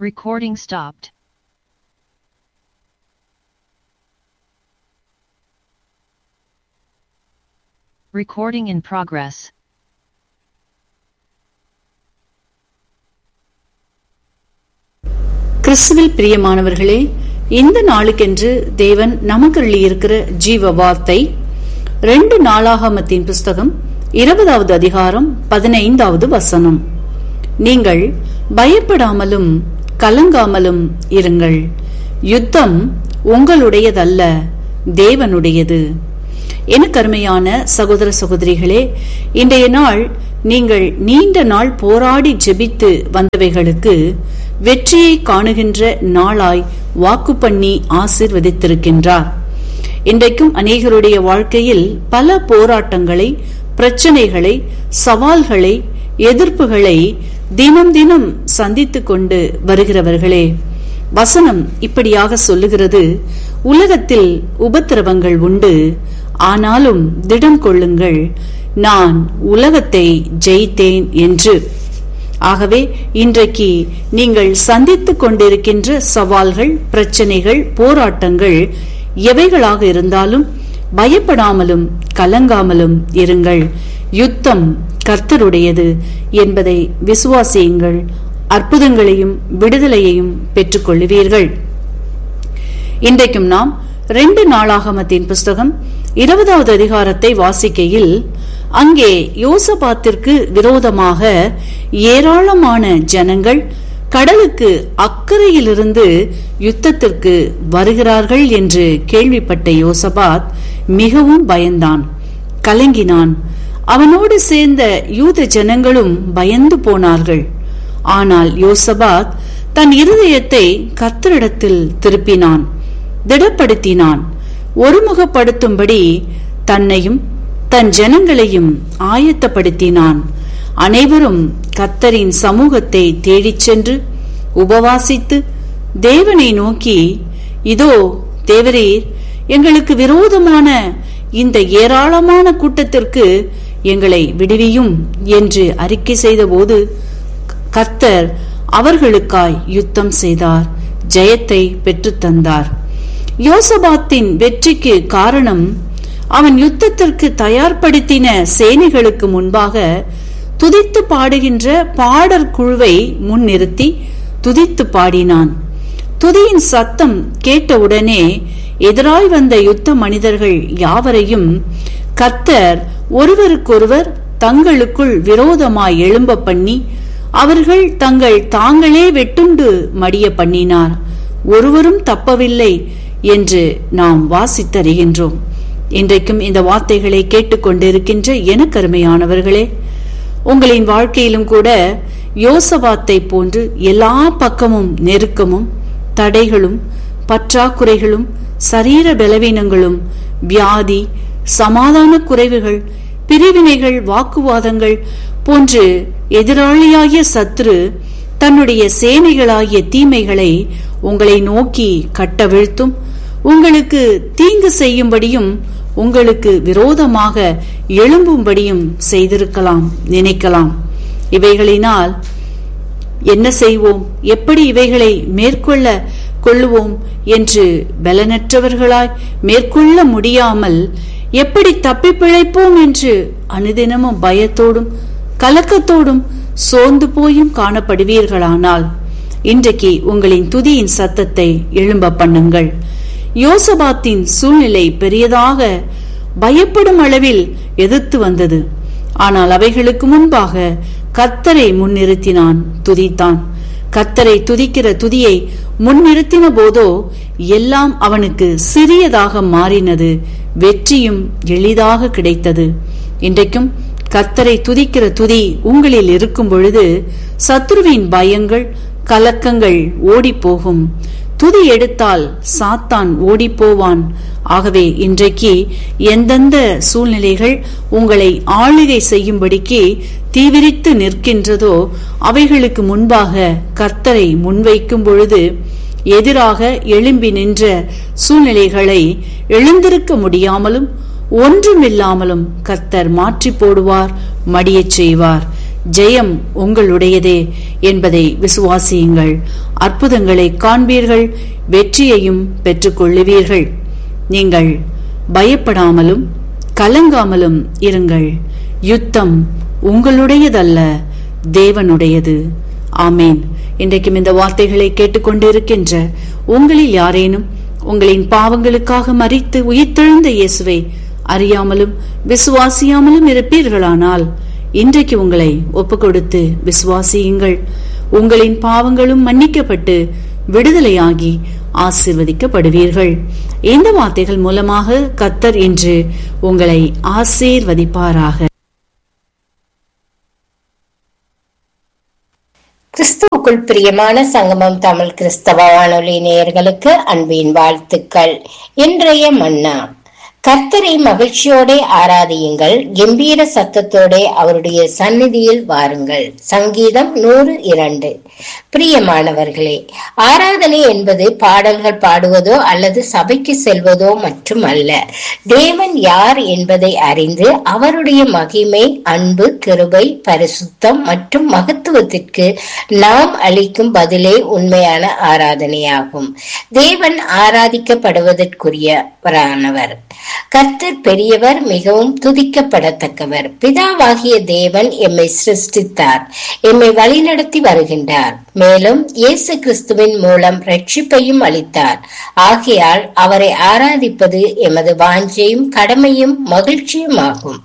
Recording stopped. Recording in progress. கிறிஸ்துவில் பிரியமானவர்களே இந்த நாளுக்கென்று தேவன் நமக்கு இருக்கிற ஜீவ வார்த்தை ரெண்டு நாளாகமத்தின் புஸ்தகம் இருபதாவது அதிகாரம் பதினைந்தாவது வசனம் நீங்கள் பயப்படாமலும் கலங்காமலும் இருங்கள் யுத்தம் உங்களுடையதல்ல தேவனுடையது எனக்கு அருமையான சகோதர சகோதரிகளே இன்றைய நாள் நீங்கள் நீண்ட நாள் போராடி ஜெபித்து வந்தவைகளுக்கு வெற்றியை காணுகின்ற நாளாய் வாக்கு பண்ணி ஆசிர்வதித்திருக்கின்றார் இன்றைக்கும் அநேகருடைய வாழ்க்கையில் பல போராட்டங்களை பிரச்சனைகளை சவால்களை எதிர்ப்புகளை தினம் தினம் சந்தித்துக் கொண்டு வருகிறவர்களே வசனம் இப்படியாக சொல்லுகிறது உலகத்தில் உபத்திரவங்கள் உண்டு ஆனாலும் திடம் கொள்ளுங்கள் நான் உலகத்தை ஜெயித்தேன் என்று ஆகவே இன்றைக்கு நீங்கள் சந்தித்துக் கொண்டிருக்கின்ற சவால்கள் பிரச்சனைகள் போராட்டங்கள் எவைகளாக இருந்தாலும் பயப்படாமலும் கலங்காமலும் இருங்கள் யுத்தம் கர்த்தருடையது என்பதை விசுவாசியுங்கள் அற்புதங்களையும் விடுதலையையும் பெற்றுக்கொள்ளுவீர்கள் இன்றைக்கும் நாம் ரெண்டு நாளாகமத்தின் புஸ்தகம் இருபதாவது அதிகாரத்தை வாசிக்கையில் அங்கே யோசபாத்திற்கு விரோதமாக ஏராளமான ஜனங்கள் கடலுக்கு அக்கறையிலிருந்து யுத்தத்திற்கு வருகிறார்கள் என்று கேள்விப்பட்ட யோசபாத் மிகவும் பயந்தான் கலங்கினான் அவனோடு சேர்ந்த யூத ஜனங்களும் பயந்து போனார்கள் ஆனால் யோசபாத் தன் இருதயத்தை கர்த்தரிடத்தில் திருப்பினான் திடப்படுத்தினான் ஒருமுகப்படுத்தும்படி தன்னையும் தன் ஜனங்களையும் ஆயத்தப்படுத்தினான் அனைவரும் கத்தரின் சமூகத்தை தேடிச் சென்று உபவாசித்து தேவனை நோக்கி இதோ தேவரீர் எங்களுக்கு விரோதமான இந்த ஏராளமான கூட்டத்திற்கு எங்களை விடுவியும் என்று அறிக்கை செய்தபோது கர்த்தர் அவர்களுக்காய் யுத்தம் செய்தார் ஜெயத்தை பெற்றுத்தந்தார் யோசபாத்தின் வெற்றிக்கு காரணம் அவன் யுத்தத்திற்கு தயார்படுத்தின சேனைகளுக்கு முன்பாக துதித்து பாடுகின்ற பாடற் குழுவை முன்னிறுத்தி துதித்து பாடினான் துதியின் சத்தம் கேட்டவுடனே எதிராய் வந்த யுத்த மனிதர்கள் யாவரையும் கர்த்தர் ஒருவருக்கொருவர் தங்களுக்குள் விரோதமாய் எழும்ப பண்ணி அவர்கள் தங்கள் தாங்களே வெட்டுண்டு மடிய பண்ணினார் ஒருவரும் தப்பவில்லை என்று நாம் வாசித்தறிகின்றோம் இன்றைக்கும் இந்த வார்த்தைகளை கேட்டுக்கொண்டிருக்கின்ற எனக்கருமையானவர்களே உங்களின் வாழ்க்கையிலும் கூட யோசபாத்தை போன்று எல்லா பக்கமும் நெருக்கமும் தடைகளும் பற்றாக்குறைகளும் சரீர பலவீனங்களும் வியாதி சமாதான குறைவுகள் பிரிவினைகள் வாக்குவாதங்கள் போன்று எதிராளியாகிய சத்ரு தன்னுடைய சேனைகளாகிய தீமைகளை உங்களை நோக்கி கட்டவிழ்த்தும் உங்களுக்கு தீங்கு செய்யும்படியும் உங்களுக்கு விரோதமாக எழும்பும்படியும் செய்திருக்கலாம் நினைக்கலாம் இவைகளினால் என்ன செய்வோம் எப்படி இவைகளை மேற்கொள்ள கொள்ளுவோம் என்று பலனற்றவர்களாய் மேற்கொள்ள முடியாமல் எப்படி தப்பி பிழைப்போம் என்று அனுதினமும் பயத்தோடும் கலக்கத்தோடும் சோர்ந்து போயும் காணப்படுவீர்களானால் இன்றைக்கு உங்களின் துதியின் சத்தத்தை எழும்ப பண்ணுங்கள் யோசபாத்தின் சூழ்நிலை பெரியதாக பயப்படும் அளவில் எதிர்த்து வந்தது ஆனால் அவைகளுக்கு முன்பாக கத்தரை முன்னிறுத்தினான் துதித்தான் கத்தரை துதிக்கிற துதியை முன்னிறுத்தின போதோ எல்லாம் அவனுக்கு சிறியதாக மாறினது வெற்றியும் எளிதாக கிடைத்தது இன்றைக்கும் கத்தரை துதிக்கிற துதி உங்களில் இருக்கும் பொழுது சத்ருவின் பயங்கள் கலக்கங்கள் ஓடிப்போகும் துதி எடுத்தால் சாத்தான் ஓடிப்போவான் ஆகவே இன்றைக்கு எந்தெந்த சூழ்நிலைகள் உங்களை ஆளுகை செய்யும்படிக்கு தீவிரித்து நிற்கின்றதோ அவைகளுக்கு முன்பாக கர்த்தரை முன்வைக்கும் பொழுது எதிராக எழும்பி நின்ற சூழ்நிலைகளை எழுந்திருக்க முடியாமலும் ஒன்றுமில்லாமலும் கர்த்தர் மாற்றி போடுவார் மடியச் செய்வார் ஜெயம் உங்களுடையதே என்பதை விசுவாசியுங்கள் அற்புதங்களை காண்பீர்கள் வெற்றியையும் பெற்றுக்கொள்ளுவீர்கள் நீங்கள் பயப்படாமலும் கலங்காமலும் இருங்கள் யுத்தம் உங்களுடையதல்ல தேவனுடையது ஆமேன் இன்றைக்கும் இந்த வார்த்தைகளை கேட்டுக்கொண்டிருக்கின்ற உங்களில் யாரேனும் உங்களின் பாவங்களுக்காக மறித்து உயிர்த்தெழுந்த இயேசுவை அறியாமலும் விசுவாசியாமலும் இருப்பீர்களானால் இன்றைக்கு உங்களை ஒப்பு கொடுத்து விசுவாசியுங்கள் உங்களின் பாவங்களும் மன்னிக்கப்பட்டு விடுதலையாகி ஆசிர்வதிக்கப்படுவீர்கள் இந்த வார்த்தைகள் மூலமாக கத்தர் இன்று உங்களை ஆசீர்வதிப்பாராக கிறிஸ்துவுக்குள் பிரியமான சங்கமம் தமிழ் கிறிஸ்தவ வானொலி நேயர்களுக்கு அன்பின் வாழ்த்துக்கள் இன்றைய மன்னா கர்த்தரை மகிழ்ச்சியோட ஆராதியுங்கள் கம்பீர சத்தத்தோட அவருடைய சந்நிதியில் வாருங்கள் சங்கீதம் நூறு இரண்டு பிரியமானவர்களே ஆராதனை என்பது பாடல்கள் பாடுவதோ அல்லது சபைக்கு செல்வதோ மற்றும் அல்ல தேவன் யார் என்பதை அறிந்து அவருடைய மகிமை அன்பு கிருபை பரிசுத்தம் மற்றும் மகத்துவத்திற்கு நாம் அளிக்கும் பதிலே உண்மையான ஆராதனையாகும் தேவன் ஆராதிக்கப்படுவதற்குரியவரானவர் கர்த்தர் பெரியவர் மிகவும் துதிக்கப்படத்தக்கவர் பிதாவாகிய தேவன் எம்மை சிருஷ்டித்தார் எம்மை வழிநடத்தி வருகின்றார் மேலும் இயேசு கிறிஸ்துவின் மூலம் ரட்சிப்பையும் அளித்தார் ஆகையால் அவரை ஆராதிப்பது எமது வாஞ்சையும் கடமையும் மகிழ்ச்சியும் ஆகும்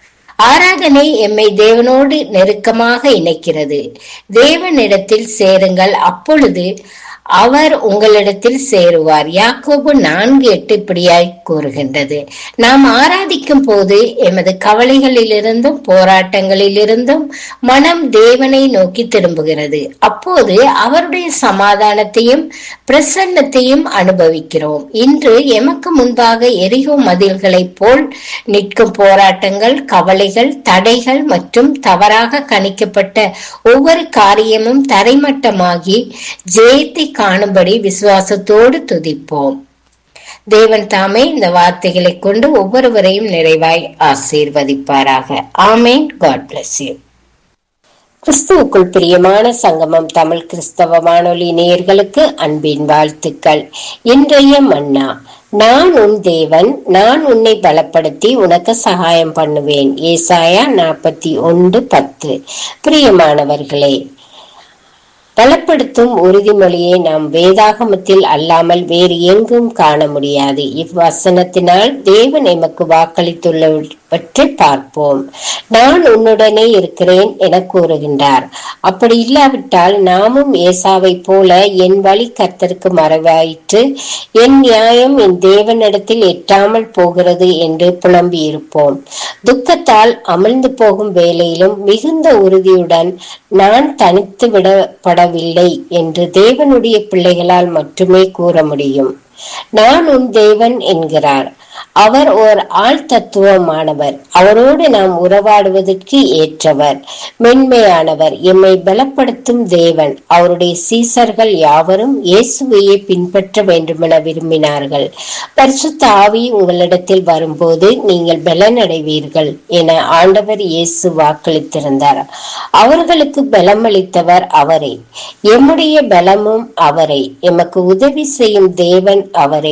ஆராதனை எம்மை தேவனோடு நெருக்கமாக இணைக்கிறது தேவனிடத்தில் சேருங்கள் அப்பொழுது அவர் உங்களிடத்தில் சேருவார் யாக்கோபு நான்கு எட்டு இப்படியாய் கூறுகின்றது நாம் ஆராதிக்கும் போது எமது கவலைகளிலிருந்தும் போராட்டங்களிலிருந்தும் மனம் தேவனை நோக்கி திரும்புகிறது அப்போது அவருடைய சமாதானத்தையும் பிரசன்னத்தையும் அனுபவிக்கிறோம் இன்று எமக்கு முன்பாக எரிகோ மதில்களைப் போல் நிற்கும் போராட்டங்கள் கவலைகள் தடைகள் மற்றும் தவறாக கணிக்கப்பட்ட ஒவ்வொரு காரியமும் தரைமட்டமாகி ஜெயத்தை காணும்படி விசுவாசத்தோடு துதிப்போம் தேவன் தாமே இந்த வார்த்தைகளை கொண்டு ஒவ்வொருவரையும் நிறைவாய் ஆசீர்வதிப்பாராக ஆமேன் காட் பிளஸ் யூ கிறிஸ்துவுக்குள் பிரியமான சங்கமம் தமிழ் கிறிஸ்தவ வானொலி நேயர்களுக்கு அன்பின் வாழ்த்துக்கள் இன்றைய மன்னா நான் உன் தேவன் நான் உன்னை பலப்படுத்தி உனக்கு சகாயம் பண்ணுவேன் ஏசாயா நாற்பத்தி ஒன்று பத்து பிரியமானவர்களே பலப்படுத்தும் உறுதிமொழியை நாம் வேதாகமத்தில் அல்லாமல் வேறு எங்கும் காண முடியாது இவ்வசனத்தினால் தேவன் எமக்கு வாக்களித்துள்ளவற்றை பார்ப்போம் நான் உன்னுடனே இருக்கிறேன் என கூறுகின்றார் அப்படி இல்லாவிட்டால் நாமும் ஏசாவை போல என் வழி கர்த்தருக்கு மறைவாயிற்று என் நியாயம் என் தேவனிடத்தில் எட்டாமல் போகிறது என்று புலம்பி இருப்போம் துக்கத்தால் அமிழ்ந்து போகும் வேலையிலும் மிகுந்த உறுதியுடன் நான் தனித்து விடப்படவில்லை என்று தேவனுடைய பிள்ளைகளால் மட்டுமே கூற முடியும் நான் உன் தேவன் என்கிறார் அவர் ஓர் ஆள் தத்துவமானவர் அவரோடு நாம் உறவாடுவதற்கு ஏற்றவர் மென்மையானவர் எம்மை பலப்படுத்தும் தேவன் அவருடைய சீசர்கள் யாவரும் இயேசுவையே பின்பற்ற வேண்டுமென விரும்பினார்கள் பரிசுத்த ஆவி உங்களிடத்தில் வரும்போது நீங்கள் பலனடைவீர்கள் என ஆண்டவர் இயேசு வாக்களித்திருந்தார் அவர்களுக்கு பலமளித்தவர் அவரே எம்முடைய பலமும் அவரே எமக்கு உதவி செய்யும் தேவன் அவரே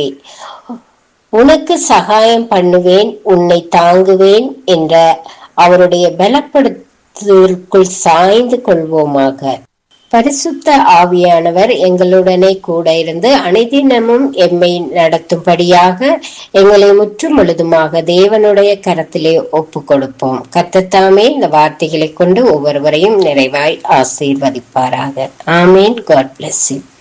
உனக்கு சகாயம் பண்ணுவேன் உன்னை தாங்குவேன் என்ற அவருடைய பலப்படுத்துவதற்குள் சாய்ந்து கொள்வோமாக பரிசுத்த ஆவியானவர் எங்களுடனே கூட இருந்து அனைதினமும் எம்மை நடத்தும்படியாக எங்களை முற்றும் முழுதுமாக தேவனுடைய கரத்திலே ஒப்பு கொடுப்போம் கத்தத்தாமே இந்த வார்த்தைகளை கொண்டு ஒவ்வொருவரையும் நிறைவாய் ஆசீர்வதிப்பாராக ஆமீன் காட் பிளஸ் யூ